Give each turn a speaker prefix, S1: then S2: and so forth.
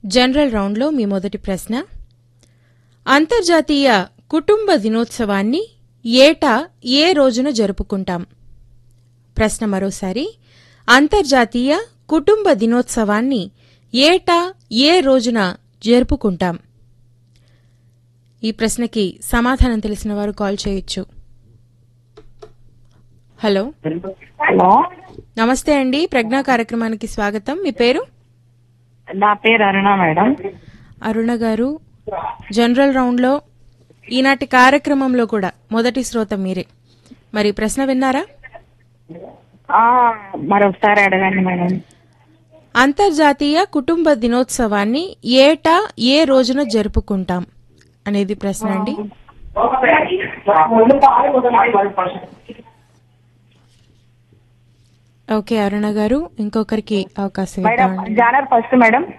S1: general రౌండ్లో మీ మొదటి ప్రశ్న అంతర్జాతీయ కుటుంబ దినోత్సవాన్ని ఏటా ఏ రోజున జరుపుకుంటాం ప్రశ్న మరోసారి అంతర్జాతీయ కుటుంబ దినోత్సవాన్ని ఏటా ఏ రోజున జరుపుకుంటాం ఈ ప్రశ్నకి సమాధానం తెలిసిన వారు కాల్ చేయొచ్చు హలో
S2: హలో
S1: నమస్తే అండి ప్రజ్ఞా కార్యక్రమానికి స్వాగతం మీ పేరు
S2: నా పేరు అరుణ మేడం
S1: అరుణ గారు జనరల్ రౌండ్లో ఈనాటి కార్యక్రమంలో కూడా మొదటి శ్రోత మీరే మరి ప్రశ్న విన్నారా
S2: ఆ, మరొకసారి అడగండి మేడం
S1: అంతర్జాతీయ కుటుంబ దినోత్సవాన్ని ఏటా ఏ రోజున జరుపుకుంటాం అనేది ప్రశ్న అండి ఓకే అరుణ గారు ఇంకొకరికి అవకాశం
S2: మేడం
S1: ఇద్దామండి
S2: జానర్ ఫస్ట్ మేడం